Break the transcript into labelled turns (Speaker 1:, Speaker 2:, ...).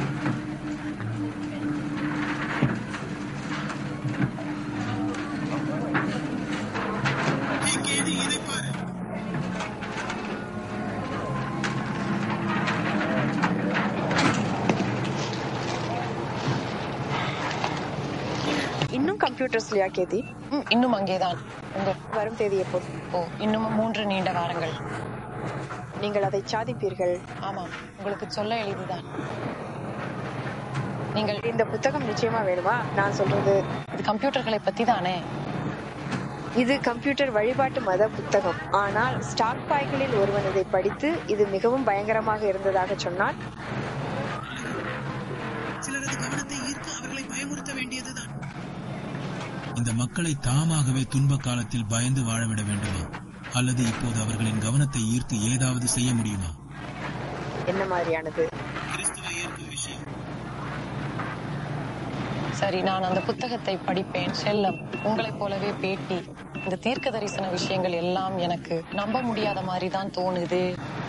Speaker 1: ஏய், கேதி, இதை பாரு
Speaker 2: இன்னும் கம்ப்யூட்டர்ஸ்லயா கேதி
Speaker 3: ம், இன்னும் அங்கேதான் உங்க
Speaker 2: வரும் தேதி எப்போது
Speaker 3: ஓ இன்னமும் மூன்று நீண்ட வாரங்கள்
Speaker 2: நீங்கள் அதை சாதிப்பீர்கள்
Speaker 3: ஆமாம் உங்களுக்கு சொல்ல எளிதுதான் நீங்கள்
Speaker 2: இந்த புத்தகம் நிச்சயமா வேணுமா நான் சொல்றது
Speaker 3: இது கம்ப்யூட்டர்களை பத்தி தானே
Speaker 2: இது கம்ப்யூட்டர் வழிபாட்டு மத புத்தகம் ஆனால் ஸ்டாக் பாய்களில் ஒருவன் இதை படித்து இது மிகவும் பயங்கரமாக இருந்ததாக சொன்னான்
Speaker 1: சிலரது கவனத்தை ஈர்த்து அவர்களை பயமுறுத்த வேண்டியதுதான் இந்த மக்களை தாமாகவே துன்ப காலத்தில் பயந்து வாழவிட வேண்டுமா அல்லது இப்போது அவர்களின் கவனத்தை ஈர்த்து ஏதாவது செய்ய முடியுமா
Speaker 2: என்ன மாதிரியானது
Speaker 1: கிறிஸ்துவை ஏற்கும் விஷயம்
Speaker 3: சரி நான் அந்த புத்தகத்தை படிப்பேன் செல்லம் உங்களைப் போலவே பேட்டி இந்த தீர்க்க தரிசன விஷயங்கள் எல்லாம் எனக்கு நம்ப முடியாத மாதிரி தான் தோணுது